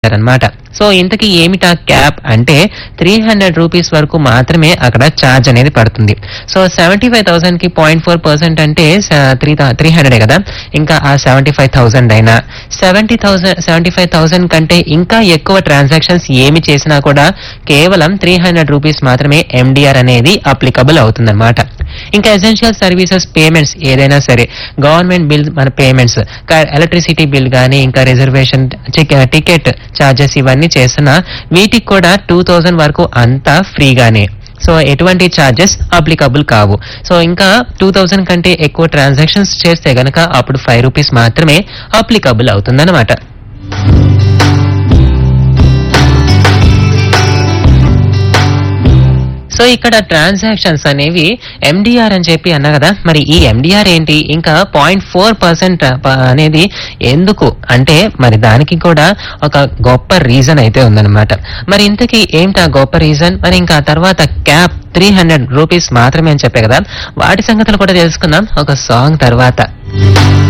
అనమాట సో ఇంతకీ ఏమిటా క్యాప్ అంటే త్రీ హండ్రెడ్ రూపీస్ వరకు మాత్రమే అక్కడ ఛార్జ్ అనేది పడుతుంది సో సెవెంటీ ఫైవ్ థౌసండ్ కి పాయింట్ ఫోర్ పర్సెంట్ అంటే త్రీ త్రీ హండ్రెడ్ కదా ఇంకా ఆ సెవెంటీ ఫైవ్ థౌసండ్ అయినా seventy thousand seventy five thousand కంటే ఇంకా ఎక్కువ ట్రాన్సాక్షన్స్ ఏమి చేసినా కూడా కేవలం త్రీ హండ్రెడ్ రూపీస్ మాత్రమే ఎండిఆర్ అనేది అప్లికబుల్ అవుతుందన్నమాట ఇంకా ఎసెన్షియల్ సర్వీసెస్ పేమెంట్స్ ఏదైనా సరే గవర్నమెంట్ బిల్ మన పేమెంట్స్ ఎలక్ట్రిసిటీ బిల్ కానీ ఇంకా రిజర్వేషన్ టికెట్ ఛార్జెస్ ఇవన్నీ చేస్తున్నా వీటికి కూడా టూ థౌజండ్ వరకు అంతా ఫ్రీగానే సో ఎటువంటి ఛార్జెస్ అప్లికబుల్ కావు సో ఇంకా టూ థౌజండ్ కంటే ఎక్కువ ట్రాన్సాక్షన్స్ చేస్తే గనక అప్పుడు ఫైవ్ రూపీస్ మాత్రమే అప్లికబుల్ అవుతుందన్నమాట సో ఇక్కడ ట్రాన్సాక్షన్స్ అనేవి ఎండిఆర్ అని చెప్పి అన్నా కదా మరి ఈ ఎండిఆర్ ఏంటి ఇంకా పాయింట్ ఫోర్ పర్సెంట్ అనేది ఎందుకు అంటే మరి దానికి కూడా ఒక గొప్ప రీజన్ అయితే ఉందన్నమాట మరి ఇంతకీ ఏంటి ఆ గొప్ప రీజన్ మరి ఇంకా ఆ తర్వాత క్యాప్ త్రీ హండ్రెడ్ రూపీస్ మాత్రమే అని చెప్పే కదా వాటి సంగతులు కూడా తెలుసుకుందాం ఒక సాంగ్ తర్వాత